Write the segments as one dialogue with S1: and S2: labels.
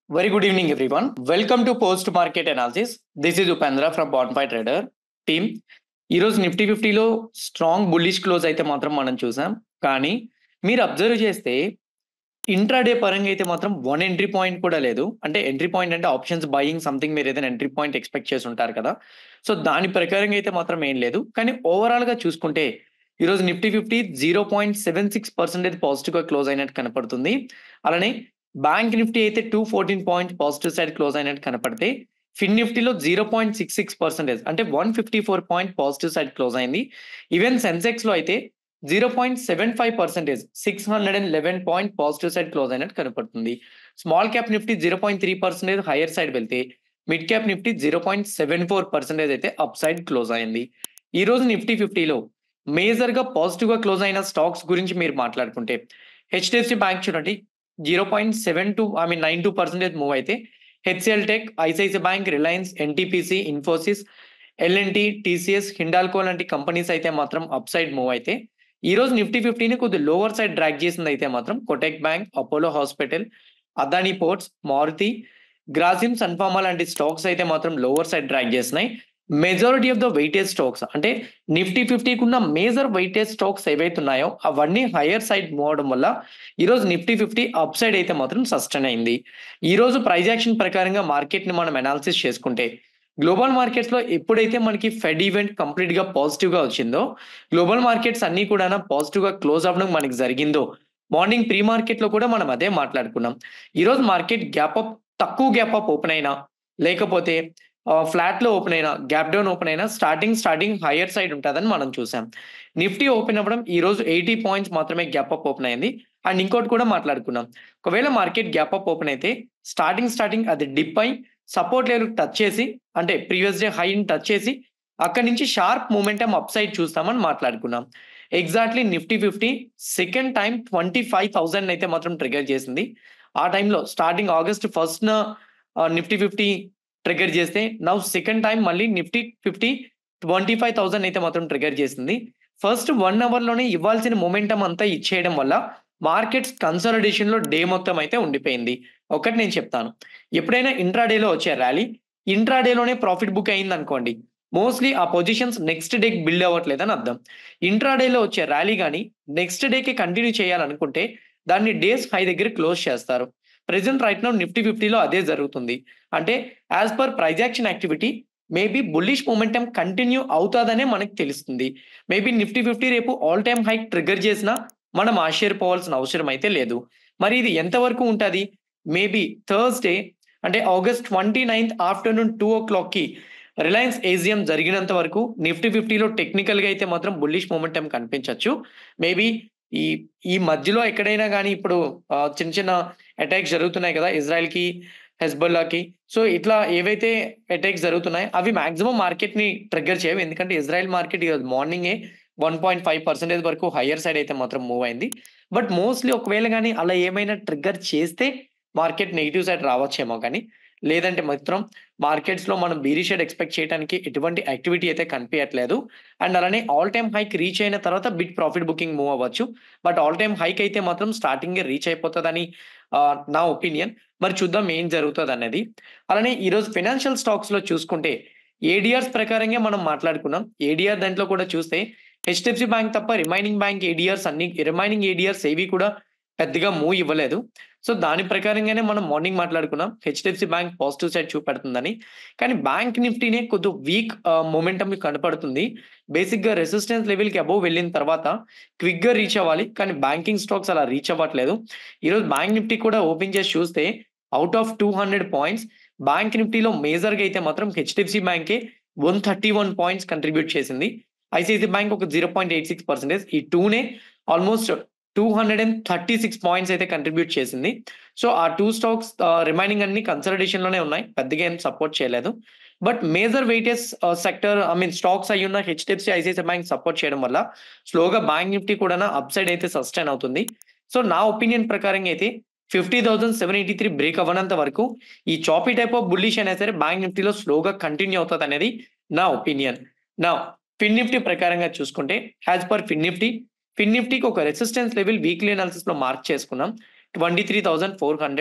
S1: Very good evening, everyone. Welcome to Post Market Analysis. This is Upendra from Bonfire Trader team. ఈరోజు Nifty ఫిఫ్టీలో strong bullish close అయితే మాత్రం మనం చూసాం కానీ మీరు అబ్జర్వ్ చేస్తే ఇంట్రాడే పరంగా అయితే మాత్రం వన్ ఎంట్రీ పాయింట్ కూడా లేదు అంటే ఎంట్రీ పాయింట్ అంటే ఆప్షన్స్ బయింగ్ సంథింగ్ మీరు ఏదైనా ఎంట్రీ పాయింట్ ఎక్స్పెక్ట్ చేసి ఉంటారు కదా సో దాని ప్రకారంగా అయితే మాత్రం ఏం లేదు కానీ ఓవరాల్ గా చూసుకుంటే ఈరోజు Nifty fifty zero point seven six percentage positive గా క్లోజ్ అయినట్టు కనపడుతుంది అలానే బ్యాంక్ నిఫ్టీ అయితే two fourteen point positive side close అయినట్టు కనపడితే ఫిన్ నిఫ్టీలో zero point six six percentage అంటే one fifty four point positive side close అయింది ఈవెన్ సెన్సెక్స్ లో అయితే zero point seven five percentage six hundred and eleven point positive side close అయినట్టు కనపడుతుంది small cap Nifty zero point three percentage hire side వెళ్తే mid cap Nifty zero point seven four percentage అయితే up side close అయింది ఈ రోజు Nifty ఫిఫ్టీలో major గా positive గా క్లోజ్ అయిన స్టాక్స్ గురించి మీరు మాట్లాడుకుంటే హెచ్డిఎఫ్సి బ్యాంక్ చూడండి zero point seven two I mean nine two percentage move అయితే HCL tech ICICI bank Reliance NTPC Infosys LNT TCS Hindalco లాంటి కంపెనీస్ అయితే మాత్రం అప్ సైడ్ మూవ్ అయితే ఈ రోజు నిఫ్టీ ఫిఫ్టీని కొద్ది లోవర్ సైడ్ డ్రాక్ చేసింది అయితే మాత్రం Kotak bank Apollo hospital Adani ports Maruti Grasim Sun Pharma లాంటి స్టాక్స్ అయితే మాత్రం లోవర్ సైడ్ డ్రాక్ చేస్తున్నాయి majority of the weightage stocks అంటే నిఫ్టీ ఫిఫ్టీకి ఉన్న మేజర్ వెయిటేజ్ స్టాక్స్ ఏవైతే ఉన్నాయో అవన్నీ హైయర్ సైడ్ మూవ్ అవడం వల్ల ఈరోజు నిఫ్టీ ఫిఫ్టీ అప్ సైడ్ అయితే మాత్రం సస్టైన్ అయింది ఈ రోజు ప్రైజ్ యాక్షన్ ప్రకారంగా మార్కెట్ ని మనం అనాలిసిస్ చేసుకుంటే గ్లోబల్ మార్కెట్స్ లో ఎప్పుడైతే మనకి ఫెడ్ ఈవెంట్ కంప్లీట్ గా పాజిటివ్ గా వచ్చిందో గ్లోబల్ మార్కెట్స్ అన్ని కూడా పాజిటివ్ గా క్లోజ్ అవ్వడం మనకి జరిగిందో మార్నింగ్ ప్రీ మార్కెట్ లో కూడా మనం అదే మాట్లాడుకున్నాం ఈ రోజు మార్కెట్ గ్యాప్ అప్ తక్కువ గ్యాప్ అప్ ఓపెన్ అయినా లేకపోతే ఫ్లాట్ లో ఓపెన్ అయినా గ్యాప్ డౌన్ ఓపెన్ అయినా స్టార్టింగ్ స్టార్టింగ్ హైయర్ సైడ్ ఉంటుందని మనం చూసాం నిఫ్టీ ఓపెన్ అవ్వడం ఈ రోజు ఎయిటీ పాయింట్స్ మాత్రమే గ్యాప్ అప్ ఓపెన్ అయింది అండ్ ఇంకోటి కూడా మాట్లాడుకున్నాం ఒకవేళ మార్కెట్ గ్యాప్ అప్ ఓపెన్ అయితే స్టార్టింగ్ స్టార్టింగ్ అది డిప్ అయి సపోర్ట్ లెవెల్ టచ్ చేసి అంటే ప్రీవియస్ డే హైని టచ్ చేసి అక్కడి నుంచి షార్ప్ మూమెంటం అప్ సైడ్ చూస్తామని మాట్లాడుకున్నాం exactly Nifty fifty second time twenty five thousand అయితే మాత్రం ట్రిగర్ చేసింది ఆ టైంలో starting August first Nifty fifty trigger చేస్తే నవ్ సెకండ్ టైం మళ్ళీ Nifty fifty twenty five thousand అయితే మాత్రం ట్రిగర్ చేసింది ఫస్ట్ వన్ అవర్ లోనే ఇవ్వాల్సిన మొమెంటం అంతా ఇచ్చేయడం వల్ల మార్కెట్స్ కన్సల్టేషన్ లో డే మొత్తం అయితే ఉండిపోయింది ఒకటి నేను చెప్తాను ఎప్పుడైనా ఇంట్రాడేలో వచ్చే ర్యాలీ ఇంట్రాడేలోనే ప్రాఫిట్ బుక్ అయింది అనుకోండి మోస్ట్లీ ఆ పొజిషన్స్ నెక్స్ట్ డేకి బిల్డ్ అవ్వట్లేదని అర్థం ఇంట్రాడేలో వచ్చే ర్యాలీ కానీ నెక్స్ట్ డేకి కంటిన్యూ చేయాలనుకుంటే దాన్ని డేస్ హై దగ్గర క్లోజ్ చేస్తారు ప్రెసెంట్ రైట్ నౌ నిఫ్టీ ఫిఫ్టీలో అదే జరుగుతుంది అంటే as per price action activity maybe bullish momentum continue అవుతుందనే మనకి తెలుస్తుంది మేబీ నిఫ్టీ ఫిఫ్టీ రేపు ఆల్ టైమ్ హైక్ ట్రిగర్ చేసినా మనం ఆశ్చర్యపోవాల్సిన అవసరం అయితే లేదు మరి ఇది ఎంతవరకు ఉంటుంది మేబీ థర్స్డే అంటే August twenty ninth afternoon two ఓ క్లాక్కి రిలయన్స్ ఏజిఎం జరిగినంత వరకు నిఫ్టీ ఫిఫ్టీలో టెక్నికల్గా అయితే మాత్రం బుల్లిష్ మూమెంటం కనిపించవచ్చు మేబీ ఈ ఈ మధ్యలో ఎక్కడైనా కానీ ఇప్పుడు చిన్న చిన్న అటాక్స్ జరుగుతున్నాయి కదా ఇజ్రాయెల్కి హెస్బల్లాకి సో ఇట్లా ఏవైతే అటాక్స్ జరుగుతున్నాయో అవి మాక్సిమం మార్కెట్ ని ట్రిగ్గర్ చేయవు ఎందుకంటే ఇజ్రాయెల్ మార్కెట్ మార్నింగే వన్ పాయింట్ ఫైవ్ పర్సెంటేజ్ వరకు హయ్యర్ సైడ్ అయితే మాత్రం మూవ్ అయింది బట్ మోస్ట్లీ ఒకవేళ కానీ అలా ఏమైనా ట్రిగ్గర్ చేస్తే మార్కెట్ నెగిటివ్ సైడ్ రావచ్చేమో కానీ లేదంటే మాత్రం మార్కెట్స్ లో మనం బీరీ షేడ్ ఎక్స్పెక్ట్ చేయడానికి ఎటువంటి యాక్టివిటీ అయితే కనిపించట్లేదు అండ్ అలానే ఆల్ టైమ్ హైక్ రీచ్ అయిన తర్వాత బిగ్ ప్రాఫిట్ బుకింగ్ మూవ్ అవ్వచ్చు బట్ ఆల్ టైమ్ హైక్ అయితే మాత్రం స్టార్టింగ్ రీచ్ అయిపోతుందని నా ఒపీనియన్ మరి చూద్దాం ఏం జరుగుతుంది అనేది అలానే ఈరోజు ఫైనాన్షియల్ స్టాక్స్ లో చూసుకుంటే ఏడిఆర్స్ ప్రకారంగా మనం మాట్లాడుకున్నాం ఏడిఆర్ దాంట్లో కూడా చూస్తే హెచ్డిఎఫ్సి బ్యాంక్ తప్ప రిమైనింగ్ బ్యాంక్ ఏడిఆర్స్ అన్ని రిమైనింగ్ ఏడిఆర్స్ ఏవి కూడా పెద్దగా మూవ్ ఇవ్వలేదు సో దాని ప్రకారంగానే మనం మార్నింగ్ మాట్లాడుకున్నాం హెచ్డిఎఫ్సి బ్యాంక్ పాజిటివ్ సైడ్ చూపెడుతుందని కానీ బ్యాంక్ నిఫ్టీనే కొద్ది వీక్ మూమెంటం కనపడుతుంది బేసిక్ గా రెసిస్టెన్స్ లెవెల్ కి అబోవ్ వెళ్ళిన తర్వాత క్విక్ గా రీచ్ అవ్వాలి కానీ బ్యాంకింగ్ స్టాక్స్ అలా రీచ్ అవ్వట్లేదు ఈరోజు బ్యాంక్ నిఫ్టీ కూడా ఓపెన్ చేసి చూస్తే out of two hundred points bank నిఫ్టీలో మేజర్ గా అయితే మాత్రం హెచ్డిఎఫ్సి బ్యాంకే one thirty one points contribute చేసింది ఐసిఐసి బ్యాంక్ ఒక zero point eight six percentage ఈ టూనే almost two hundred and thirty six points అయితే కంట్రిబ్యూట్ చేసింది సో ఆ టూ స్టాక్స్ రిమైనింగ్ అన్ని కన్సల్టేషన్ లోనే ఉన్నాయి పెద్దగా ఏం సపోర్ట్ చేయలేదు but major weightage sector I mean stocks అయ్యి ఉన్న హెచ్డిఎఫ్సి ఐసిఐసి బ్యాంక్ సపోర్ట్ చేయడం వల్ల స్లోగా బ్యాంక్ నిఫ్టీ కూడా అప్ సైడ్ అయితే సస్టైన్ అవుతుంది సో నా ఒపీనియన్ ప్రకారం అయితే fifty thousand seven eighty three break అవ్వనంత వరకు ఈ చాపీ టైప్ ఆఫ్ బుల్లిష్ అయినా సరే బ్యాంక్ నిఫ్టీలో స్లోగా కంటిన్యూ అవుతుంది అనేది నా ఒపీనియన్ నా ఫిన్ నిఫ్టీ ప్రకారంగా చూసుకుంటే as per Fin Nifty Fin నిఫ్టీకి ఒక రెసిస్టెన్స్ లెవెల్ వీక్లీ అనాలిసిస్ లో మార్క్ చేసుకున్నాం twenty three thousand four hundred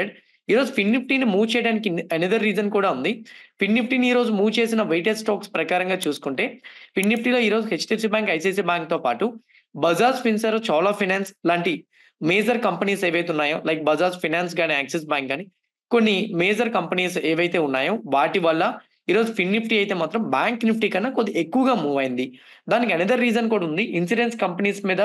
S1: ఈరోజు ఫిన్ నిఫ్టీని మూవ్ చేయడానికి అనదర్ రీజన్ కూడా ఉంది ఫిన్ నిఫ్టీని ఈరోజు మూవ్ చేసిన వెయిటెడ్ స్టాక్స్ ప్రకారంగా చూసుకుంటే ఫిన్ నిఫ్టీలో ఈరోజు హెచ్డిఎఫ్సి బ్యాంక్ ఐసిఐసి బ్యాంక్ తో పాటు బజాజ్ ఫిన్సర్ చోలా ఫినాన్స్ లాంటి మేజర్ కంపెనీస్ ఏవైతే ఉన్నాయో లైక్ బజాజ్ ఫినాన్స్ కానీ యాక్సిస్ బ్యాంక్ కానీ కొన్ని మేజర్ కంపెనీస్ ఏవైతే ఉన్నాయో వాటి వల్ల ఈరోజు ఫిన్ నిఫ్టీ అయితే మాత్రం బ్యాంక్ నిఫ్టీ కన్నా కొద్దిగా ఎక్కువగా మూవ్ అయింది దానికి అనదర్ రీజన్ కూడా ఉంది ఇన్సూరెన్స్ కంపెనీస్ మీద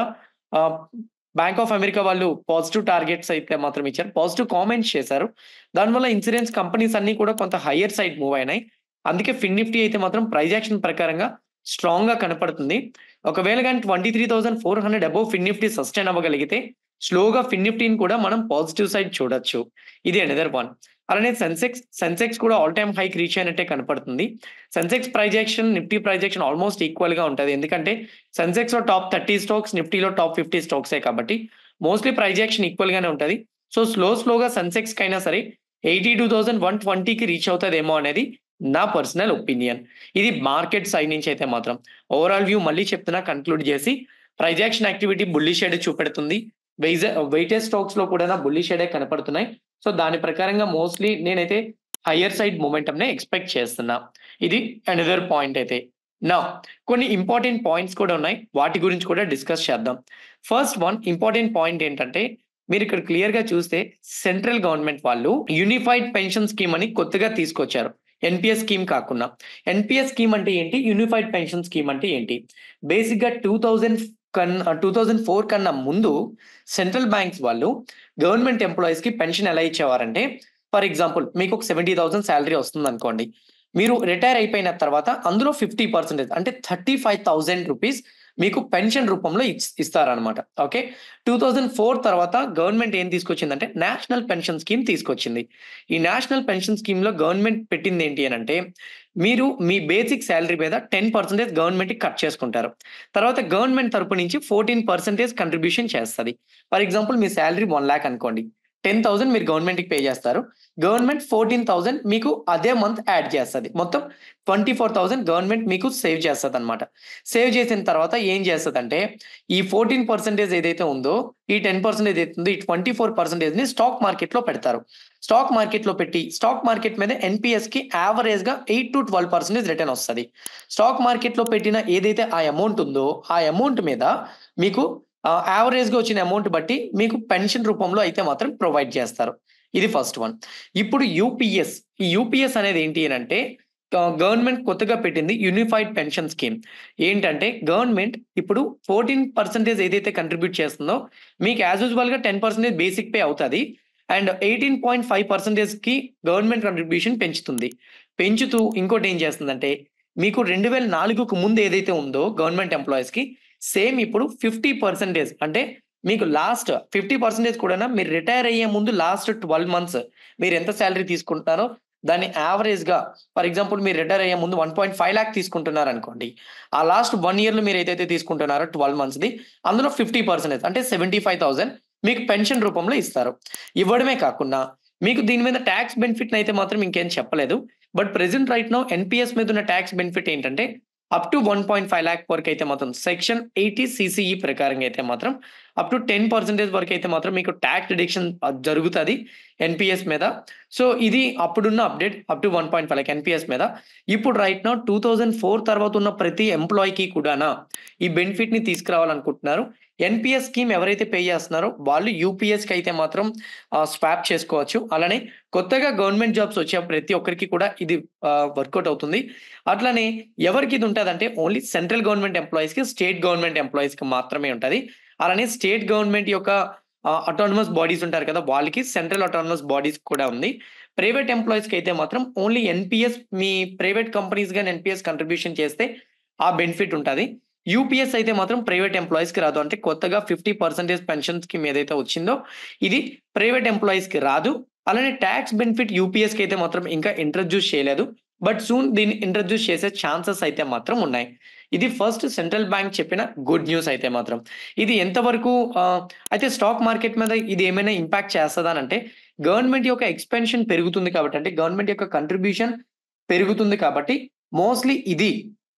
S1: బ్యాంక్ ఆఫ్ అమెరికా వాళ్ళు పాజిటివ్ టార్గెట్స్ అయితే మాత్రం ఇచ్చారు పాజిటివ్ కామెంట్స్ చేశారు దానివల్ల ఇన్సూరెన్స్ కంపెనీస్ అన్ని కూడా కొంత హయ్యర్ సైడ్ మూవ్ అయినాయి అందుకే ఫిన్ నిఫ్టీ అయితే మాత్రం ప్రైజ్ యాక్షన్ ప్రకారంగా స్ట్రాంగ్ గా కనపడుతుంది ఒకవేళ కానీ twenty three thousand four hundred above Fin Nifty sustain అవ్వగలిగితే స్లోగా ఫిన్ నిఫ్టీని కూడా మనం పాజిటివ్ సైడ్ చూడొచ్చు ఇది అనదర్ వన్ అలానే సెన్సెక్స్ సెన్సెక్స్ కూడా ఆల్ టైమ్ హైక్ రీచ్ అయినట్టే కనపడుతుంది Sensex projection Nifty projection almost equal గా ఉంటుంది ఎందుకంటే సెన్సెక్స్ లో టాప్ థర్టీ స్టాక్స్ నిఫ్టీలో టాప్ ఫిఫ్టీ స్టాక్సే కాబట్టి మోస్ట్లీ ప్రైజెక్షన్ ఈక్వల్ గానే ఉంటుంది సో స్లో స్లోగా సెన్సెక్స్ కైనా సరే ఎయిటీ టూ థౌసండ్ వన్ ట్వంటీకి రీచ్ అవుతుందేమో అనేది నా పర్సనల్ ఒపీనియన్ ఇది మార్కెట్ సైడ్ నుంచి అయితే మాత్రం ఓవరాల్ వ్యూ మళ్ళీ చెప్తున్నా కన్క్లూడ్ చేసి ప్రైజాక్షన్ యాక్టివిటీ బుల్లి షేడ్ చూపెడుతుంది వెయిజ వెయిటేజ్ స్టాక్స్ లో కూడా బుల్లి షేడే కనపడుతున్నాయి సో దాని ప్రకారంగా మోస్ట్లీ నేనైతే హయ్యర్ సైడ్ మూమెంటం నే ఎక్స్పెక్ట్ చేస్తున్నా ఇది అనదర్ పాయింట్ అయితే నా కొన్ని ఇంపార్టెంట్ పాయింట్స్ కూడా ఉన్నాయి వాటి గురించి కూడా డిస్కస్ చేద్దాం ఫస్ట్ వన్ ఇంపార్టెంట్ పాయింట్ ఏంటంటే మీరు ఇక్కడ క్లియర్ గా చూస్తే సెంట్రల్ గవర్నమెంట్ వాళ్ళు యూనిఫైడ్ పెన్షన్ స్కీమ్ అని కొత్తగా తీసుకొచ్చారు ఎన్పిఎస్ స్కీమ్ కాకుండా ఎన్పిఎస్ స్కీమ్ అంటే ఏంటి యూనిఫైడ్ పెన్షన్ స్కీమ్ అంటే ఏంటి బేసిక్ గా టూ థౌజండ్ కన్నా టూ థౌజండ్ ఫోర్ కన్నా ముందు సెంట్రల్ బ్యాంక్స్ వాళ్ళు గవర్నమెంట్ ఎంప్లాయీస్ కి పెన్షన్ ఎలా ఇచ్చేవారంటే ఫర్ ఎగ్జాంపుల్ మీకు ఒక సెవెంటీ థౌసండ్ శాలరీ వస్తుంది అనుకోండి మీరు రిటైర్ అయిపోయిన తర్వాత అందులో ఫిఫ్టీ పర్సెంటేజ్ అంటే థర్టీ ఫైవ్ థౌసండ్ రూపీస్ మీకు పెన్షన్ రూపంలో ఇస్తారనమాట ఓకే టూ థౌజండ్ ఫోర్ తర్వాత గవర్నమెంట్ ఏం తీసుకొచ్చిందంటే నేషనల్ పెన్షన్ స్కీమ్ తీసుకొచ్చింది ఈ నేషనల్ పెన్షన్ స్కీమ్ లో గవర్నమెంట్ పెట్టింది ఏంటి అని అంటే మీరు మీ బేసిక్ శాలరీ మీద టెన్ పర్సెంటేజ్ గవర్నమెంట్ కట్ చేసుకుంటారు తర్వాత గవర్నమెంట్ తరపు నుంచి ఫోర్టీన్ పర్సెంటేజ్ కంట్రిబ్యూషన్ చేస్తుంది ఫర్ ఎగ్జాంపుల్ మీ శాలరీ వన్ ల్యాక్ అనుకోండి టెన్ థౌసండ్ మీరు గవర్నమెంట్కి పే చేస్తారు గవర్నమెంట్ ఫోర్టీన్ థౌసండ్ మీకు అదే మంత్ యాడ్ చేస్తుంది మొత్తం ట్వంటీ ఫోర్ థౌసండ్ గవర్నమెంట్ మీకు సేవ్ చేస్తుంది అనమాట సేవ్ చేసిన తర్వాత ఏం చేస్తుంది అంటే ఈ ఫోర్టీన్ పర్సెంటేజ్ ఏదైతే ఉందో ఈ టెన్ పర్సెంటేజ్ ఏదైతే ఉందో ఈ ట్వంటీ ఫోర్ పర్సెంటేజ్ ని స్టాక్ మార్కెట్ లో పెడతారు స్టాక్ మార్కెట్ లో పెట్టి స్టాక్ మార్కెట్ మీద ఎన్పిఎస్ కి యావరేజ్ గా eight to twelve percentage return వస్తుంది స్టాక్ మార్కెట్ లో పెట్టిన ఏదైతే ఆ అమౌంట్ ఉందో ఆ అమౌంట్ మీద మీకు యావరేజ్ గా వచ్చిన అమౌంట్ బట్టి మీకు పెన్షన్ రూపంలో అయితే మాత్రం ప్రొవైడ్ చేస్తారు ఇది ఫస్ట్ వన్ ఇప్పుడు యూపీఎస్ ఈ యూపీఎస్ అనేది ఏంటి అని అంటే గవర్నమెంట్ కొత్తగా పెట్టింది యూనిఫైడ్ పెన్షన్ స్కీమ్ ఏంటంటే గవర్నమెంట్ ఇప్పుడు ఫోర్టీన్ పర్సెంటేజ్ ఏదైతే కంట్రిబ్యూట్ చేస్తుందో మీకు యాజ్ యూజువల్ గా టెన్ పర్సెంటేజ్ బేసిక్ పే అవుతుంది and eighteen point five percentage కి గవర్నమెంట్ కంట్రిబ్యూషన్ పెంచుతుంది పెంచుతూ ఇంకోటి ఏం చేస్తుందంటే మీకు రెండు వేల నాలుగుకు ముందు ఏదైతే ఉందో గవర్నమెంట్ ఎంప్లాయీస్ కి సేమ్ ఇప్పుడు ఫిఫ్టీ పర్సెంటేజ్ అంటే మీకు లాస్ట్ ఫిఫ్టీ పర్సెంటేజ్ కూడా మీరు రిటైర్ అయ్యే ముందు లాస్ట్ ట్వెల్వ్ మంత్స్ మీరు ఎంత శాలరీ తీసుకుంటున్నారో దాన్ని యావరేజ్ గా ఫర్ ఎగ్జాంపుల్ మీరు రిటైర్ అయ్యే ముందు వన్ పాయింట్ ఫైవ్ ల్యాక్ తీసుకుంటున్నారు అనుకోండి ఆ లాస్ట్ వన్ ఇయర్ లో మీరు ఏదైతే తీసుకుంటున్నారో ట్వెల్వ్ మంత్స్ ది అందులో ఫిఫ్టీ పర్సెంటేజ్ అంటే సెవెంటీ ఫైవ్ థౌసండ్ మీకు పెన్షన్ రూపంలో ఇస్తారు ఇవ్వడమే కాకుండా మీకు దీని మీద ట్యాక్స్ బెనిఫిట్ అయితే మాత్రం ఇంకేం చెప్పలేదు but present right now NPS మీద ఉన్న ట్యాక్స్ బెనిఫిట్ ఏంటంటే up to one point five lakh వరకు అయితే మాత్రం సెక్షన్ ఎయిటీ సిసిఈ ప్రకారంగా అయితే మాత్రం అప్ టు టెన్ పర్సెంటేజ్ వరకు అయితే మాత్రం మీకు ట్యాక్స్ డిడక్షన్ జరుగుతుంది ఎన్పిఎస్ మీద సో ఇది అప్పుడున్న update up to one point five lakh NPS మీద ఇప్పుడు right now two thousand four తర్వాత ఉన్న ప్రతి ఎంప్లాయీకి కూడానా ఈ బెనిఫిట్ ని తీసుకురావాలనుకుంటున్నారు ఎన్పిఎస్ స్కీమ్ ఎవరైతే పే చేస్తున్నారో వాళ్ళు యూపీఎస్కి అయితే మాత్రం స్వాప్ చేసుకోవచ్చు అలానే కొత్తగా గవర్నమెంట్ జాబ్స్ వచ్చే ప్రతి ఒక్కరికి కూడా ఇది వర్కౌట్ అవుతుంది అట్లానే ఎవరికి ఇది ఉంటుంది అంటే ఓన్లీ సెంట్రల్ గవర్నమెంట్ ఎంప్లాయీస్కి స్టేట్ గవర్నమెంట్ ఎంప్లాయీస్కి మాత్రమే ఉంటుంది అలానే స్టేట్ గవర్నమెంట్ యొక్క అటానమస్ బాడీస్ ఉంటారు కదా వాళ్ళకి సెంట్రల్ అటానమస్ బాడీస్ కూడా ఉంది ప్రైవేట్ ఎంప్లాయీస్కి అయితే మాత్రం ఓన్లీ ఎన్పిఎస్ మీ ప్రైవేట్ కంపెనీస్ కానీ ఎన్పిఎస్ కంట్రిబ్యూషన్ చేస్తే ఆ బెనిఫిట్ ఉంటుంది యూపీఎస్ అయితే మాత్రం ప్రైవేట్ ఎంప్లాయీస్ కి రాదు అంటే కొత్తగా ఫిఫ్టీ పర్సెంటేజ్ పెన్షన్ స్కీమ్ ఏదైతే వచ్చిందో ఇది ప్రైవేట్ ఎంప్లాయీస్ కి రాదు అలానే ట్యాక్స్ బెనిఫిట్ యూపీఎస్ కి అయితే మాత్రం ఇంకా ఇంట్రడ్యూస్ చేయలేదు బట్ సూన్ దీన్ని ఇంట్రడ్యూస్ చేసే ఛాన్సెస్ అయితే మాత్రం ఉన్నాయి ఇది ఫస్ట్ సెంట్రల్ బ్యాంక్ చెప్పిన గుడ్ న్యూస్ అయితే మాత్రం ఇది ఎంతవరకు అయితే స్టాక్ మార్కెట్ మీద ఇది ఏమైనా ఇంపాక్ట్ చేస్తుందా అంటే గవర్నమెంట్ యొక్క ఎక్స్పెన్షన్ పెరుగుతుంది కాబట్టి అంటే గవర్నమెంట్ యొక్క కంట్రిబ్యూషన్ పెరుగుతుంది కాబట్టి మోస్ట్లీ ఇది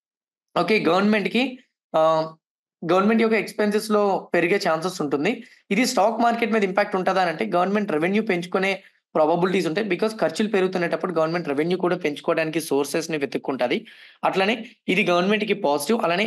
S1: ఓకే గవర్నమెంట్ కి గవర్నమెంట్ యొక్క ఎక్స్పెన్సెస్ లో పెరిగే ఛాన్సెస్ ఉంటుంది ఇది స్టాక్ మార్కెట్ మీద ఇంపాక్ట్ ఉంటుందా అంటే గవర్నమెంట్ రెవెన్యూ పెంచుకునే ప్రాబబిలిటీస్ ఉంటాయి. బికాజ్ ఖర్చులు పెరుగుతునేటప్పుడు గవర్నమెంట్ రెవెన్యూ కూడా పెంచుకోవడానికి సోర్సెస్‌ని వెతుక్కుంటది. అట్లనే ఇది గవర్నమెంట్‌కి పాజిటివ్. అలానే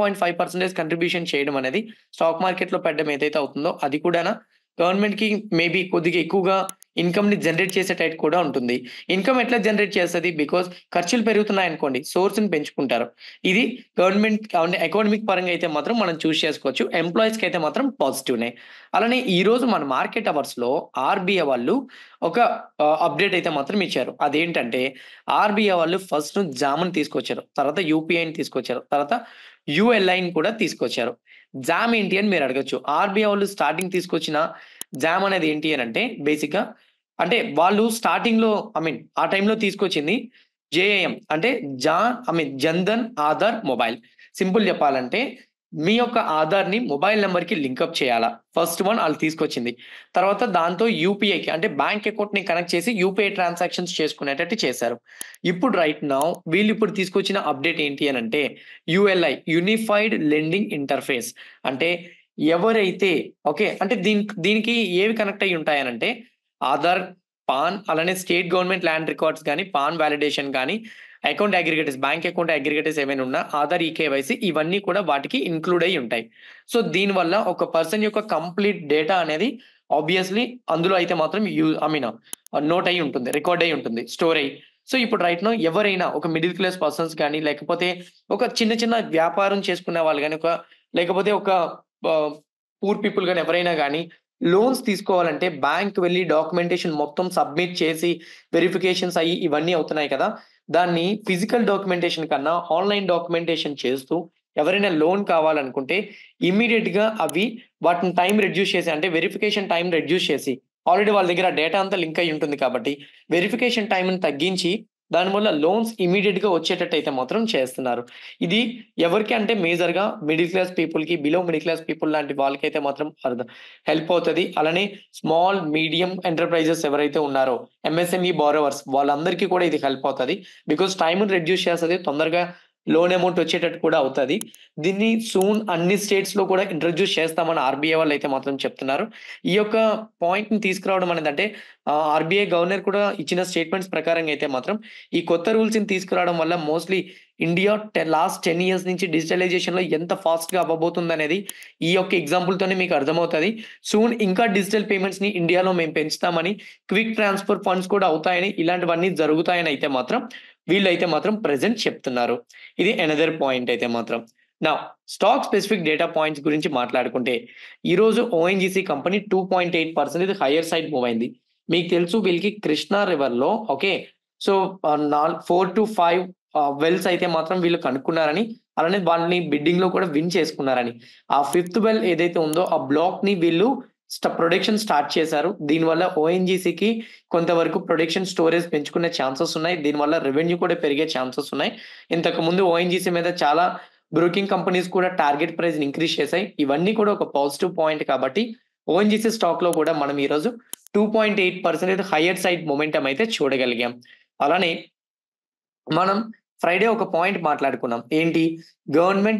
S1: 18.5% కంట్రిబ్యూషన్ చేయడం అనేది స్టాక్ మార్కెట్‌లో పెట్టడం ఏదైతే అవుతుందో అది కూడానా గవర్నమెంట్‌కి మేబీ కొద్దిగా ఎక్కువగా ఇన్‌కమ్‌ని జనరేట్ చేసేటట్టు కూడా ఉంటుంది. ఇన్‌కమ్ ఎట్లా జనరేట్ చేస్తది? బికాజ్ ఖర్చులు పెరుగుతున్నాయనుకోండి సోర్స్‌ని పెంచుకుంటారు. ఇది గవర్నమెంట్ అంటే ఎకానమిక్ పరంగా అయితే మాత్రం మనం చూజ్ చేసుకోవచ్చు. ఎంప్లాయీస్‌కి అయితే మాత్రం పాజిటివ్‌నే. అలానే ఈరోజు మన మార్కెట్ అవర్స్‌లో ఆర్‌బీఐ వాళ్ళు ఒక ఆహ్, అప్డేట్ అయితే మాత్రం ఇచ్చారు. అదేంటంటే ఆర్‌బీఐ వాళ్ళు ఫస్ట్ జామ్‌ని తీసుకొచ్చారు. తర్వాత యూపీఐని తీసుకొచ్చారు. తర్వాత యూఎల్ఐని కూడా తీసుకొచ్చారు. జామ్ ఏంటి అని మీరు అడగొచ్చు. ఆర్‌బీఐ వాళ్ళు స్టార్టింగ్ తీసుకొచ్చిన జామ్ అనేది ఏంటి అనంటే బేసిక్‌గా అంటే వాళ్ళు స్టార్టింగ్‌లో ఐ మీన్ ఆ టైంలో తీసుకొచ్చింది జేఏఎం అంటే జా I mean Jan Dhan Aadhaar mobile. Simple చెప్పాలంటే మీ యొక్క ఆధార్‌ని మొబైల్ నంబర్‌కి లింకప్ చేయాలా. ఫస్ట్ వన్ ఆళ్ళు తీసుకొచ్చింది. తర్వాత దాంతో యూపీఐకి అంటే బ్యాంక్ అకౌంట్‌ని కనెక్ట్ చేసి యూపీఐ ట్రాన్సాక్షన్స్ చేసుకునేటట్టు చేశారు. ఇప్పుడు రైట్ నౌ వీళ్ళు ఇప్పుడు తీసుకొచ్చిన అప్డేట్ ఏంటి అనంటే యూఎల్ఐ యూనిఫైడ్ లెండింగ్ ఇంటర్ఫేస్ అంటే ఎవరైతే ఓకే. అంటే దీనికి దీనికి ఏవి కనెక్ట్ అయ్యి ఉంటాయనంటే ఆధార్, పాన్ అలానే స్టేట్ గవర్నమెంట్ ల్యాండ్ రికార్డ్స్ గాని, పాన్ వాలిడేషన్ గాని, account aggregators bank account aggregators ఏమైనా ఉన్నా ఆధార్ ఈకేవైసీ ఇవన్నీ కూడా వాటికి ఇంక్లూడ్ అయ్యి ఉంటాయి. సో దీనివల్ల ఒక పర్సన్ యొక్క కంప్లీట్ డేటా అనేది ఆబ్వియస్‌లీ అందులో అయితే మాత్రం యూ ఐ మీన్ నోట్ అయ్యి ఉంటుంది. రికార్డ్ అయ్యి ఉంటుంది. స్టోర్ అయ్యి. సో ఇప్పుడు రైట్ నౌ ఎవరైనా ఒక మిడిల్ క్లాస్ పర్సన్స్ గాని లేకపోతే ఒక చిన్న చిన్న వ్యాపారం చేసుకునే వాళ్ళు గాని ఒక లేకపోతే ఒక ఆహ్, పూర్ పీపుల్ గాని ఎవరైనా గాని లోన్స్ తీసుకోవాలంటే బ్యాంక్ వెళ్లి డాక్యుమెంటేషన్ మొత్తం సబ్మిట్ చేసి వెరిఫికేషన్స్ అయ్యి ఇవన్నీ అవుతున్నాయి కదా! దాన్ని ఫిజికల్ డాక్యుమెంటేషన్ కన్నా ఆన్‌లైన్ డాక్యుమెంటేషన్ చేస్తూ ఎవరైనా లోన్ కావాలనుకుంటే ఇమ్మీడియేట్‌గా అవి వాటిని టైమ్ రెడ్యూస్ చేసి అంటే వెరిఫికేషన్ టైమ్ రెడ్యూస్ చేసి ఆల్రెడీ వాళ్ళ దగ్గర డేటా అంతా లింక్ అయ్యి ఉంటుంది కాబట్టి వెరిఫికేషన్ టైమ్‌ని తగ్గించి దానివల్ల లోన్స్ ఇమ్మీడియేట్‌గా వచ్చేటట్టు అయితే మాత్రం చేస్తున్నారు. ఇది ఎవరికి అంటే మేజర్‌గా మిడిల్ క్లాస్ పీపుల్‌కి, బిలో మిడిల్ క్లాస్ పీపుల్ లాంటి వాళ్ళకైతే మాత్రం అర్థం హెల్ప్ అవుతది. అలానే స్మాల్, మీడియం ఎంటర్‌ప్రైజెస్ ఎవరైతే ఉన్నారో ఎంఎస్ఎంఈ బారోవర్స్ వాళ్ళందరికీ కూడా ఇది హెల్ప్ అవుతది. బికాజ్ టైమ్‌ని రెడ్యూస్ చేస్తది. తొందరగా లోన్ అమౌంట్ వచ్చేటట్టు కూడా అవుతది. దీన్ని సూన్ అన్ని స్టేట్స్‌లో కూడా ఇంట్రొడ్యూస్ చేస్తామని ఆర్‌బీఐ వాళ్ళైతే మాత్రం చెప్తున్నారు. ఈ యొక్క పాయింట్‌ని తీసుకురావడం అనేది అంటే ఆహ్, ఆర్‌బీఐ గవర్నర్ కూడా ఇచ్చిన స్టేట్మెంట్స్ ప్రకారంగా అయితే మాత్రం ఈ కొత్త రూల్స్‌ని తీసుకురావడం వల్ల మోస్ట్‌లీ ఇండియా టె లాస్ట్ 10 ఇయర్స్ నుంచి డిజిటలైజేషన్‌లో ఎంత ఫాస్ట్‌గా అవ్వబోతుందనేది ఈ యొక్క ఎగ్జాంపుల్‌తోనే మీకు అర్థమవుతది. సూన్ ఇంకా డిజిటల్ పేమెంట్స్‌ని ఇండియాలో మేము పెంచుతామని, క్విక్ ట్రాన్స్‌ఫర్ ఫండ్స్ కూడా అవుతాయని, ఇలాంటివన్నీ జరుగుతాయని అయితే మాత్రం వీళ్ళైతే మాత్రం ప్రెజెంట్ చెప్తున్నారు. ఇది అనదర్ పాయింట్ అయితే మాత్రం. Now stock specific data points గురించి మాట్లాడుకుంటే ఈరోజు ONGC company 2.8% higher side move అయింది. మీకు తెలుసు వీళ్ళకి కృష్ణా రివర్‌లో ఓకే. సో ఆహ్, నాల్ 4-5 ఆహ్, వెల్స్ అయితే మాత్రం వీళ్ళు కనుక్కున్నారని, అలానే వాళ్ళని బిడ్డింగ్‌లో కూడా విన్ చేసుకున్నారని. ఆ ఫిఫ్త్ వెల్ ఏదైతే ఉందో ఆ బ్లాక్‌ని వీళ్ళు స్ట ప్రొడక్షన్ స్టార్ట్ చేశారు. దీనివల్ల ఓఎన్‌జీసీకి కొంతవరకు ప్రొడక్షన్ స్టోరేజ్ పెంచుకునే ఛాన్సెస్ ఉన్నాయి. దీనివల్ల రెవెన్యూ కూడా పెరిగే ఛాన్సెస్ ఉన్నాయి. ఇంతకుముందు ఓఎన్‌జీసీ మీద చాలా బ్రోకింగ్ కంపెనీస్ కూడా టార్గెట్ ప్రైస్‌ని ఇంక్రీజ్ చేశాయి. ఇవన్నీ కూడా ఒక పాజిటివ్ పాయింట్ కాబట్టి ఓఎన్‌జీసీ స్టాక్‌లో కూడా మనం ఈరోజు 2.8% హైయర్ సైడ్ మొమెంటమ్ అయితే చూడగలిగాం. అలానే మనం ఫ్రైడే ఒక పాయింట్ మాట్లాడుకున్నాం. ఏంటి? గవర్నమెంట్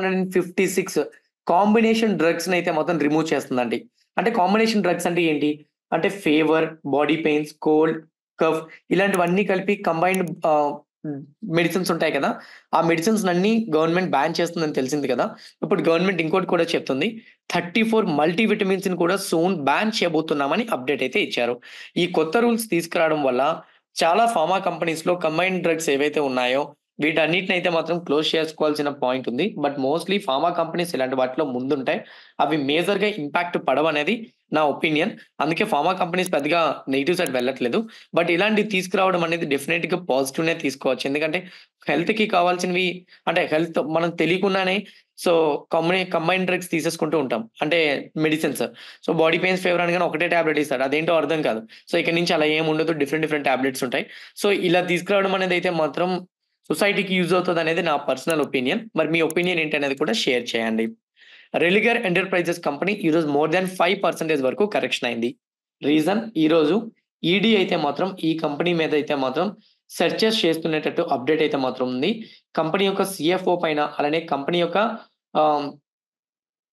S1: 156 కాంబినేషన్ డ్రగ్స్‌ని అయితే మొత్తం రిమూవ్ చేస్తుందండి. అంటే కాంబినేషన్ డ్రగ్స్ అంటే ఏంటి? అంటే fever, body pains, cold, cough ఇలాంటివన్నీ కలిపి కంబైన్డ్ ఆహ్, మెడిసిన్స్ ఉంటాయి కదా! ఆ మెడిసిన్స్‌నన్నీ గవర్నమెంట్ బ్యాన్ చేస్తుందని తెలిసింది కదా! ఇప్పుడు గవర్నమెంట్ ఇంకోటి కూడా చెప్తుంది. 34 మల్టీ విటమిన్స్‌ని కూడా సూన్ బ్యాన్ చేయబోతున్నామని అప్డేట్ అయితే ఇచ్చారు. ఈ కొత్త రూల్స్ తీసుకురావడం వల్ల చాలా ఫార్మా కంపెనీస్‌లో కంబైన్డ్ డ్రగ్స్ ఏవైతే ఉన్నాయో వీటన్నిటిని అయితే మాత్రం క్లోజ్ చేసుకోవాల్సిన పాయింట్ ఉంది. బట్ మోస్ట్‌లీ ఫార్మా కంపెనీస్ ఇలాంటి వాటిలో ముందుంటాయి. అవి మేజర్‌గా ఇంపాక్ట్ పడవనేది నా ఒపీనియన్. అందుకే ఫార్మా కంపెనీస్ పెద్దగా నెగెటివ్ సైడ్ వెళ్ళట్లేదు. బట్ ఇలాంటివి తీసుకురావడం అనేది డెఫినిట్‌గా పాజిటివ్‌నే తీసుకోవచ్చు. ఎందుకంటే హెల్త్‌కి కావాల్సినవి అంటే హెల్త్ మనం తెలియకుండానే సో కంబైన్ కంబైన్డ్ డ్రగ్స్ తీసేసుకుంటూ ఉంటాం. అంటే medicines. So body pains, fever అనగానే ఒకటే టాబ్లెట్ ఇస్తాడు. అదేంటో అర్థం కాదు. సో ఇక్కడి నుంచి అలా ఏమి ఉండదు. డిఫరెంట్ డిఫరెంట్ టాబ్లెట్స్ ఉంటాయి. సో ఇలా తీసుకురావడం అనేది అయితే మాత్రం సొసైటీకి యూజ్ అవుతదనేది నా పర్సనల్ ఒపీనియన్. మరి మీ ఒపీనియన్ ఏంటనేది కూడా షేర్ చేయండి. రెలిగర్ ఎంటర్‌ప్రైజెస్ కంపెనీ ఈరోజు మోర్ థాన్ 5% వరకు కరెక్షన్ అయింది. రీజన్ ఈరోజు ఈడీ అయితే మాత్రం ఈ కంపెనీ మీద అయితే మాత్రం సెర్చెస్ చేస్తునేటట్టు అప్డేట్ అయితే మాత్రం ఉంది. కంపెనీ యొక్క సీఎఫ్ఓ పైన అలానే కంపెనీ యొక్క ఆహ్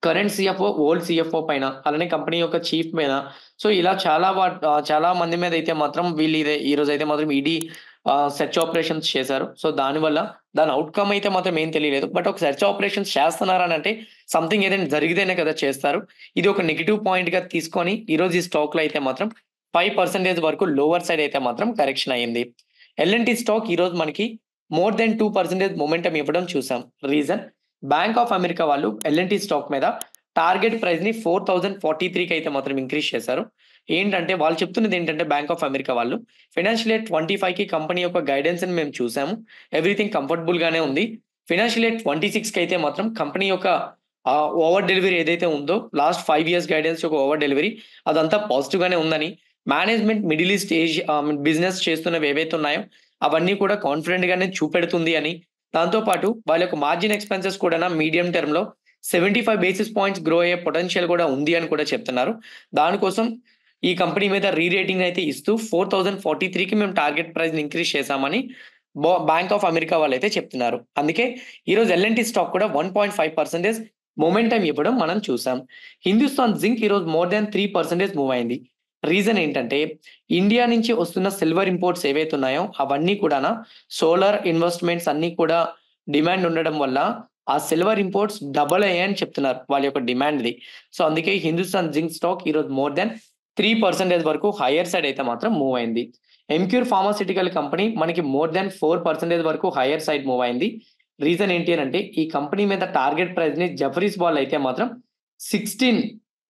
S1: కరెంట్ సిఎఫ్ఓ ఓల్డ్ సిఎఫ్ఓ పైన అలానే కంపెనీ యొక్క చీఫ్ మీద సో ఇలా చాలా వా- ఆ, చాలా మంది మీద అయితే మాత్రం వీళ్ళు ఇదే ఈ రోజు అయితే మాత్రం ఈడీ సెర్చ్ ఆపరేషన్స్ చేశారు సో దానివల్ల దాని అవుట్కమ్ అయితే మాత్రం ఏం తెలియలేదు బట్ ఒక సెర్చ్ ఆపరేషన్స్ చేస్తున్నారని అంటే సంథింగ్ ఏదైనా జరిగితేనే కదా చేస్తారు ఇది ఒక నెగిటివ్ పాయింట్ గా తీసుకొని ఈ రోజు ఈ స్టాక్ లో అయితే మాత్రం ఫైవ్ పర్సెంటేజ్ వరకు లోవర్ సైడ్ అయితే మాత్రం కరెక్షన్ అయ్యింది ఎల్ఎన్టీ స్టాక్ ఈ రోజు మనకి more than two percentage momentum ఇవ్వడం చూసాం రీజన్ బ్యాంక్ ఆఫ్ అమెరికా వాళ్ళు ఎల్ఎన్టీ స్టాక్ మీద టార్గెట్ ప్రైస్ ని ఫోర్ థౌసండ్ ఫార్టీ త్రీకి అయితే మాత్రం ఇంక్రీజ్ చేశారు ఏంటంటే వాళ్ళు చెప్తున్నది ఏంటంటే బ్యాంక్ ఆఫ్ అమెరికా వాళ్ళు ఫైనాన్షియల్ ఇయర్ ట్వంటీ ఫైవ్ కి కంపెనీ యొక్క గైడెన్స్ ని మేము చూసాము ఎవ్రీథింగ్ కంఫర్టబుల్ గానే ఉంది ఫైనాన్షియల్ ఇయర్ ట్వంటీ సిక్స్ కి అయితే మాత్రం కంపెనీ యొక్క ఓవర్ డెలివరీ ఏదైతే ఉందో లాస్ట్ ఫైవ్ ఇయర్స్ గైడెన్స్ యొక్క ఓవర్ డెలివరీ అదంతా పాజిటివ్ గానే ఉందని management Middle East Asia business చేస్తున్నవి ఏవైతే ఉన్నాయో అవన్నీ కూడా కాన్ఫిడెంట్ గానే చూపెడుతుంది అని దాంతో పాటు వాళ్ళ యొక్క మార్జిన్ ఎక్స్పెన్సెస్ కూడా మీడియం టర్మ్ లో seventy five basis points grow అయ్యే పొటెన్షియల్ కూడా ఉంది అని కూడా చెప్తున్నారు దానికోసం ఈ కంపెనీ మీద రీ రేటింగ్ అయితే ఇస్తూ ఫోర్ థౌసండ్ ఫార్టీ త్రీకి మేము టార్గెట్ ప్రైస్ ఇంక్రీజ్ చేశామని బ్యాంక్ ఆఫ్ అమెరికా వాళ్ళు అయితే చెప్తున్నారు అందుకే ఈ రోజు ఎల్ఎన్టీ స్టాక్ కూడా one point five percentage momentum ఇవ్వడం మనం చూసాం హిందుస్థాన్ జింక్ ఈ రోజు more than three percentage move అయింది రీజన్ ఏంటంటే ఇండియా నుంచి వస్తున్న సిల్వర్ ఇంపోర్ట్స్ ఏవైతే ఉన్నాయో అవన్నీ కూడా సోలార్ ఇన్వెస్ట్మెంట్స్ అన్ని కూడా డిమాండ్ ఉండడం వల్ల ఆ సిల్వర్ ఇంపోర్ట్స్ డబల్ అయ్యాయని చెప్తున్నారు వాళ్ళ యొక్క డిమాండ్ది సో అందుకే హిందుస్థాన్ జింక్ స్టాక్ ఈరోజు మోర్ దెన్ త్రీ పర్సెంటేజ్ వరకు హైయర్ సైడ్ అయితే మాత్రం మూవ్ అయింది ఎంక్యూర్ ఫార్మాసిటికల్ కంపెనీ మనకి మోర్ దెన్ ఫోర్ పర్సెంటేజ్ వరకు హైయర్ సైడ్ మూవ్ అయింది రీజన్ ఏంటి అని అంటే ఈ కంపెనీ మీద టార్గెట్ ప్రైస్ ని జఫరీస్ బాల్ అయితే మాత్రం సిక్స్టీన్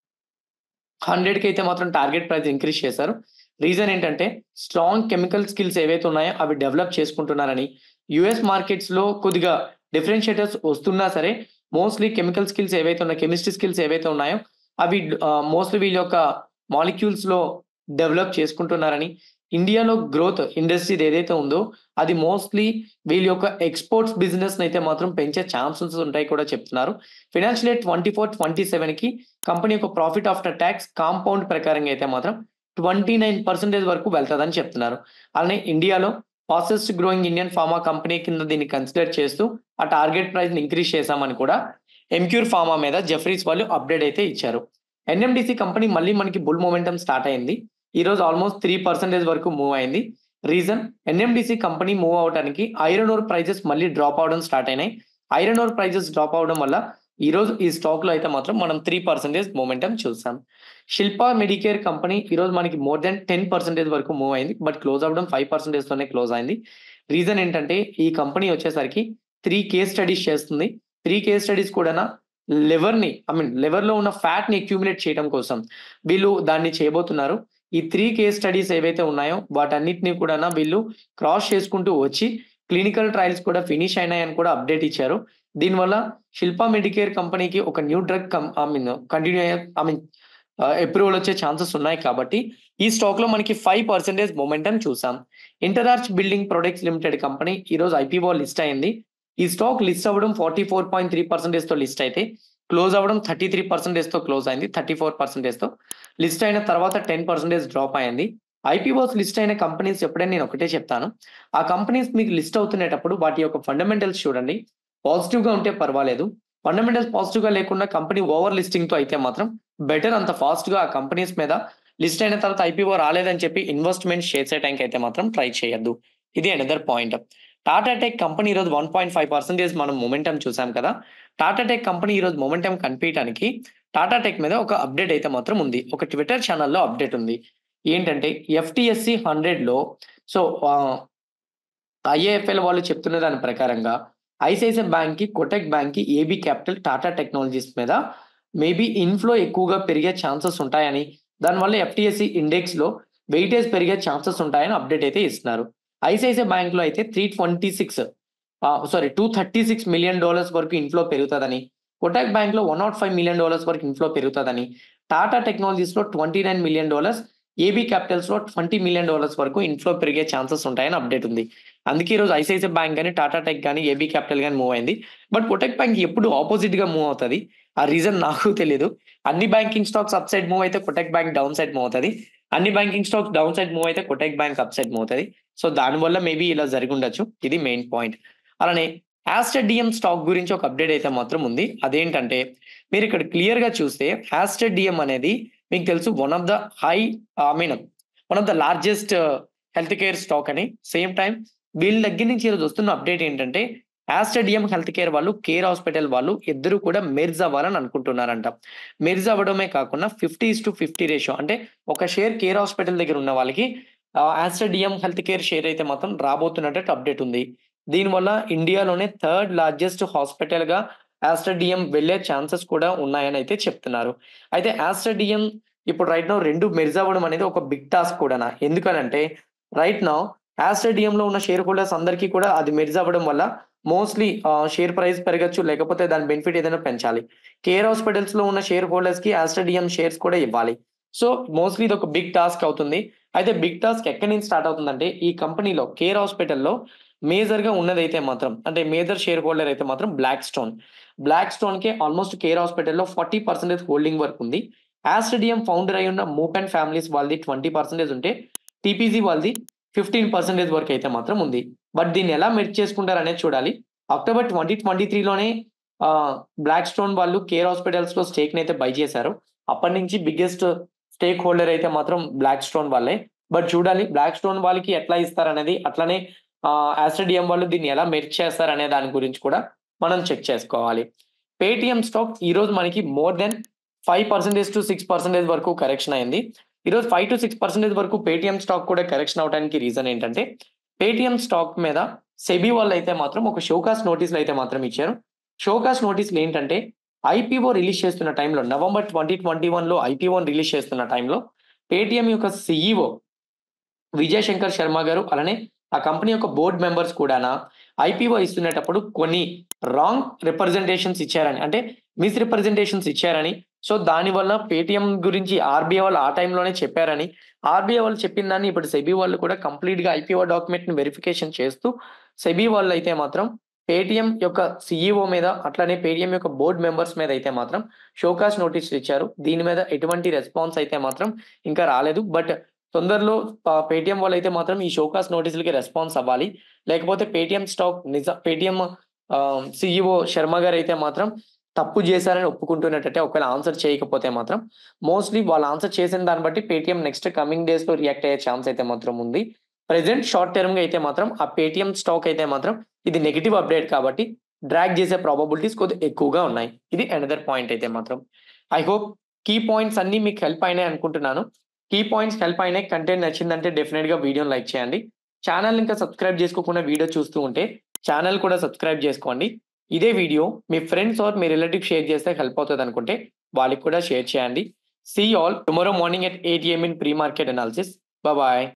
S1: హండ్రెడ్ కి అయితే మాత్రం టార్గెట్ ప్రైస్ ఇంక్రీజ్ చేశారు రీజన్ ఏంటంటే స్ట్రాంగ్ కెమికల్ స్కిల్స్ ఏవైతే ఉన్నాయో అవి డెవలప్ చేసుకుంటున్నారని యుఎస్ మార్కెట్స్ లో కొద్దిగా డిఫరెన్షియేటర్స్ వస్తున్నా సరే మోస్ట్లీ కెమికల్ స్కిల్స్ ఏవైతే ఉన్నాయో కెమిస్ట్రీ స్కిల్స్ ఏవైతే ఉన్నాయో అవి మోస్ట్లీ వీళ్ళ యొక్క మాలిక్యూల్స్ లో డెవలప్ చేసుకుంటున్నారని ఇండియాలో గ్రోత్ ఇండస్ట్రీ ఏదైతే ఉందో అది మోస్ట్లీ వీళ్ళ యొక్క ఎక్స్పోర్ట్స్ బిజినెస్ అయితే మాత్రం పెంచే ఛాన్సెస్ ఉంటాయి కూడా చెప్తున్నారు financial year twenty four twenty seven కి కంపెనీ యొక్క ప్రాఫిట్ ఆఫ్టర్ ట్యాక్స్ కాంపౌండ్ ప్రకారంగా అయితే మాత్రం ట్వంటీ నైన్ పర్సెంటేజ్ వరకు వెళ్తుందని చెప్తున్నారు అలానే ఇండియాలో fastest growing Indian pharma company కింద దీన్ని కన్సిడర్ చేస్తూ ఆ టార్గెట్ ప్రైస్ ఇంక్రీజ్ చేశామని కూడా ఎంక్యూర్ ఫార్మా మీద జెఫ్రీస్ వాళ్ళు అప్డేట్ అయితే ఇచ్చారు ఎన్ఎండిసి కంపెనీ మళ్ళీ మనకి బుల్ మూమెంటం స్టార్ట్ అయింది ఈ రోజు ఆల్మోస్ట్ త్రీ పర్సెంటేజ్ వరకు మూవ్ అయింది రీజన్ ఎన్ఎండిసి కంపెనీ మూవ్ అవడానికి ఐరన్ ఓర్ ప్రైజెస్ మళ్ళీ డ్రాప్ అవడం స్టార్ట్ అయినాయి ఐరన్ ఓర్ ప్రైజెస్ డ్రాప్ అవడం వల్ల ఈ రోజు ఈ స్టాక్ లో అయితే మాత్రం మనం త్రీ పర్సెంటేజ్ మూమెంటం చూసాం శిల్పా మెడికేర్ కంపెనీ ఈ రోజు మనకి మోర్ దెన్ టెన్ పర్సెంటేజ్ వరకు మూవ్ అయింది బట్ క్లోజ్ అవ్వడం ఫైవ్ పర్సెంటేజ్ తోనే క్లోజ్ అయింది రీజన్ ఏంటంటే ఈ కంపెనీ వచ్చేసరికి త్రీ కేస్ స్టడీస్ చేస్తుంది త్రీ కేస్ స్టడీస్ కూడా లివర్ ని ఐ మీన్ లివర్ లో ఉన్న ఫ్యాట్ ని అక్యూములేట్ చేయడం కోసం వీళ్ళు దాన్ని చేయబోతున్నారు ఈ త్రీ కేస్ స్టడీస్ ఏవైతే ఉన్నాయో వాటన్నిటిని కూడా వీళ్ళు క్రాస్ చేసుకుంటూ వచ్చి క్లినికల్ ట్రయల్స్ కూడా ఫినిష్ అయినాయని కూడా అప్డేట్ ఇచ్చారు దీనివల్ల శిల్పా మెడికేర్ కంపెనీకి ఒక new drug I mean continue I mean approval వచ్చే ఛాన్సెస్ ఉన్నాయి కాబట్టి ఈ స్టాక్ లో మనకి ఫైవ్ పర్సెంటేజ్ మొమెంటం చూసాం Interarch building products limited company ఈ రోజు ఐపీఓ లిస్ట్ అయింది ఈ స్టాక్ లిస్ట్ అవ్వడం forty four point three percentage తో లిస్ట్ అయితే క్లోజ్ అవ్వడం థర్టీ త్రీ పర్సెంటేజ్ తో క్లోజ్ అయింది థర్టీ ఫోర్ పర్సెంటేజ్ తో లిస్ట్ అయిన తర్వాత టెన్ పర్సెంటేజ్ డ్రాప్ అయింది ఐపీఓస్ లిస్ట్ అయిన కంపెనీస్ ఎప్పుడైనా నేను ఒకటే చెప్తాను ఆ కంపెనీస్ మీకు లిస్ట్ అవుతున్నప్పుడు వాటి యొక్క ఫండమెంటల్స్ చూడండి పాజిటివ్ గా ఉంటే పర్వాలేదు ఫండమెంటల్స్ పాజిటివ్ గా లేకుండా కంపెనీ ఓవర్ లిస్టింగ్ తో అయితే మాత్రం బెటర్ అంత ఫాస్ట్ గా ఆ కంపెనీస్ మీద లిస్ట్ అయిన తర్వాత ఐపీఓ రాలేదని చెప్పి ఇన్వెస్ట్మెంట్ చేసే టైంకి అయితే మాత్రం ట్రై చేయొద్దు ఇది another point Tata Tech company ఈరోజు వన్ పాయింట్ ఫైవ్ పర్సెంటేజ్ మనం మొమెంటం చూసాం కదా టాటా టెక్ కంపెనీ ఈరోజు మొమెంటం కనిపించడానికి టాటా టెక్ మీద ఒక అప్డేట్ అయితే మాత్రం ఉంది ఒక ట్విట్టర్ ఛానల్లో అప్డేట్ ఉంది ఏంటంటే ఎఫ్టిఎస్సి హండ్రెడ్ లో సో ఐఏఎఫ్ఎల్ వాళ్ళు చెప్తున్న దాని ప్రకారంగా ఐసిఐసిఐ బ్యాంక్ కి కొటెక్ బ్యాంక్ కి ఏబీ క్యాపిటల్ టాటా టెక్నాలజీస్ మీద మేబీ ఇన్ఫ్లో ఎక్కువగా పెరిగే ఛాన్సెస్ ఉంటాయని దానివల్ల ఎఫ్టిఎస్సి ఇండెక్స్ లో వెయిటేజ్ పెరిగే ఛాన్సెస్ ఉంటాయని అప్డేట్ అయితే ఇస్తున్నారు ఐసిఐసిఐ బ్యాంక్ లో అయితే three twenty six sorry two thirty six million dollars వరకు ఇన్ఫ్లో పెరుగుతుందని కొటాక్ బ్యాంక్ లో one not five million dollars వరకు ఇన్ఫ్లో పెరుగుతుందని టాటా టెక్నాలజీస్ లో twenty nine million dollars AB Capitals లో ట్వంటీ మిలియన్ డాలర్స్ వరకు ఇన్ఫ్లో పెరిగే ఛాన్సెస్ ఉంటాయని అప్డేట్ ఉంది అందుకే ఈరోజు ఐసిఐసిఐ బ్యాంక్ కానీ టాటా టెక్ కానీ ఏబీ క్యాపిటల్ కానీ మూవ్ అయింది బట్ కొటెక్ బ్యాంక్ ఎప్పుడు ఆపోజిట్ గా మూవ్ అవుతుంది ఆ రీజన్ నాకు తెలియదు అన్ని banking stocks up side move అయితే Kotak Bank down side move అవుతుంది అన్ని banking stocks down side move అయితే Kotak Bank up side move అవుతుంది సో దానివల్ల మేబీ ఇలా జరిగి ఉండొచ్చు ఇది మెయిన్ పాయింట్ అలానే యాస్టర్ డిఎం స్టాక్ గురించి ఒక అప్డేట్ అయితే మాత్రం ఉంది అదేంటంటే మీరు ఇక్కడ క్లియర్‌గా చూస్తే యాస్టర్ డిఎం అనేది మీకు తెలుసు one of the high I mean one of the largest health care stock అని సేమ్ టైమ్ వీళ్ళ దగ్గర నుంచి ఈరోజు వస్తున్న అప్డేట్ ఏంటంటే యాస్టర్ డిఎం హెల్త్ కేర్ వాళ్ళు కేర్ హాస్పిటల్ వాళ్ళు ఇద్దరు కూడా మెర్జ్ అవ్వాలని అనుకుంటున్నారంట మెర్జ్ అవ్వడమే కాకుండా fifty is to fifty ratio అంటే ఒక షేర్ కేర్ హాస్పిటల్ దగ్గర ఉన్న వాళ్ళకి Aster DM health care share అయితే మాత్రం రాబోతున్నట్టు అప్డేట్ ఉంది దీనివల్ల ఇండియాలోనే థర్డ్ లార్జెస్ట్ హాస్పిటల్ గా యాస్టర్ డిఎం వెళ్ళే ఛాన్సెస్ కూడా ఉన్నాయని అయితే చెప్తున్నారు అయితే యాస్టర్ డిఎం ఇప్పుడు రైట్ నో రెండు మెర్జ్ అవ్వడం అనేది ఒక బిగ్ టాస్క్ కూడా ఎందుకనంటే రైట్ నౌ యాస్టర్ డిఎం లో ఉన్న షేర్ హోల్డర్స్ అందరికీ కూడా అది మెర్జ్ అవ్వడం వల్ల మోస్ట్లీ షేర్ ప్రైస్ పెరగచ్చు లేకపోతే దాని బెనిఫిట్ ఏదైనా పెంచాలి కేర్ హాస్పిటల్స్ లో ఉన్న షేర్ హోల్డర్స్ కి యాస్టర్ డిఎం షేర్స్ కూడా ఇవ్వాలి సో మోస్ట్లీ ఇది ఒక బిగ్ టాస్క్ అవుతుంది అయితే బిగ్ టాస్క్ ఎక్కడి నుంచి స్టార్ట్ అవుతుందంటే ఈ కంపెనీలో కేర్ హాస్పిటల్లో మేజర్ గా ఉన్నదైతే మాత్రం అంటే మేజర్ షేర్ హోల్డర్ అయితే మాత్రం బ్లాక్ స్టోన్ బ్లాక్ స్టోన్ కి ఆల్మోస్ట్ కేర్ హాస్పిటల్లో ఫార్టీ పర్సెంటేజ్ హోల్డింగ్ వర్క్ ఉంది యాస్టడియం ఫౌండర్ అయి ఉన్న మూప్ అండ్ ఫ్యామిలీస్ వాళ్ళది ట్వంటీ పర్సెంటేజ్ ఉంటే టీపీజీ వాళ్ళది ఫిఫ్టీన్ పర్సెంటేజ్ వరకు అయితే మాత్రం ఉంది బట్ దీన్ని ఎలా మెర్జ్ చేసుకుంటారు అనేది చూడాలి అక్టోబర్ ట్వంటీ ట్వంటీ త్రీలోనే బ్లాక్ స్టోన్ వాళ్ళు కేర్ హాస్పిటల్స్ లో స్టేక్ అయితే బై చేశారు అప్పటి నుంచి బిగ్గెస్ట్ స్టేక్ హోల్డర్ అయితే మాత్రం బ్లాక్ స్టోన్ వాళ్ళే బట్ చూడాలి బ్లాక్ స్టోన్ వాళ్ళకి ఎట్లా ఇస్తారు అనేది అట్లనే యాస్టడియం వాళ్ళు దీన్ని ఎలా మెర్జ్ చేస్తారు అనే దాని గురించి కూడా మనం చెక్ చేసుకోవాలి పేటిఎం స్టాక్ ఈ రోజు మనకి more than five percentage to six percentage వరకు కరెక్షన్ అయింది ఈరోజు ఫైవ్ టు సిక్స్ పర్సెంటేజ్ వరకు పేటిఎం స్టాక్ కూడా కరెక్షన్ అవడానికి రీజన్ ఏంటంటే పేటిఎం స్టాక్ మీద సెబీ వాళ్ళు అయితే మాత్రం ఒక షోకాస్ నోటీసులు అయితే మాత్రం ఇచ్చారు షోకాస్ నోటీసులు ఏంటంటే ఐపీఓ రిలీజ్ చేస్తున్న టైంలో నవంబర్ ట్వంటీ ట్వంటీ వన్లో ఐపీఓ రిలీజ్ చేస్తున్న టైంలో పేటిఎం యొక్క సిఈఓ విజయ్ శంకర్ శర్మ గారు అలానే ఆ కంపెనీ యొక్క బోర్డ్ మెంబర్స్ కూడానా ఐపీఓ ఇస్తున్నప్పుడు కొన్ని రాంగ్ రిప్రజెంటేషన్స్ ఇచ్చారని అంటే మిస్ రిప్రజెంటేషన్స్ ఇచ్చారని సో దానివల్ల పేటిఎం గురించి ఆర్బీఐ వాళ్ళు ఆ టైంలోనే చెప్పారని ఆర్బీఐ వాళ్ళు చెప్పిన దాన్ని ఇప్పుడు సెబీ వాళ్ళు కూడా కంప్లీట్ గా ఐపీఓ డాక్యుమెంట్ ని వెరిఫికేషన్ చేస్తూ సెబీ వాళ్ళు అయితే మాత్రం పేటిఎం యొక్క సిఈఓ మీద అట్లానే పేటిఎం యొక్క బోర్డ్ మెంబర్స్ మీద అయితే మాత్రం షోకాస్ నోటీసులు ఇచ్చారు దీని మీద ఎటువంటి రెస్పాన్స్ అయితే మాత్రం ఇంకా రాలేదు బట్ తొందరలో పేటిఎం వాళ్ళు అయితే మాత్రం ఈ షోకాస్ నోటీసులకి రెస్పాన్స్ అవ్వాలి లేకపోతే పేటిఎం స్టాక్ నిజ పేటిఎం సిఇఓ శర్మ గారు అయితే మాత్రం తప్పు చేశారని ఒప్పుకుంటున్నట్టయితే ఒకవేళ ఆన్సర్ చేయకపోతే మాత్రం మోస్ట్లీ వాళ్ళు ఆన్సర్ చేసిన దాన్ని బట్టి పేటిఎం నెక్స్ట్ కమింగ్ డేస్ లో రియాక్ట్ అయ్యే ఛాన్స్ అయితే మాత్రం ఉంది ప్రెసెంట్ షార్ట్ టర్మ్ గా అయితే మాత్రం ఆ పేటిఎం స్టాక్ అయితే మాత్రం ఇది నెగిటివ్ అప్డేట్ కాబట్టి డ్రాగ్ చేసే ప్రాబబిలిటీస్ కొద్దిగా ఎక్కువగా ఉన్నాయి ఇది అనదర్ పాయింట్ అయితే మాత్రం ఐ హోప్ కీ పాయింట్స్ అన్ని మీకు హెల్ప్ అయినాయి అనుకుంటున్నాను కీ పాయింట్స్ హెల్ప్ అయినాయి కంటెంట్ నచ్చిందంటే డెఫినెట్ గా వీడియోని లైక్ చేయండి ఛానల్ ఇంకా సబ్స్క్రైబ్ చేసుకోకుండా వీడియో చూస్తూ ఉంటే ఛానల్ కూడా సబ్స్క్రైబ్ చేసుకోండి ఇదే వీడియో మీ ఫ్రెండ్స్ ఆర్ మీ రిలేటివ్ షేర్ చేస్తే హెల్ప్ అవుతుంది అనుకుంటే వాళ్ళకి కూడా షేర్ చేయండి see all tomorrow morning at eight AM in pre market analysis bye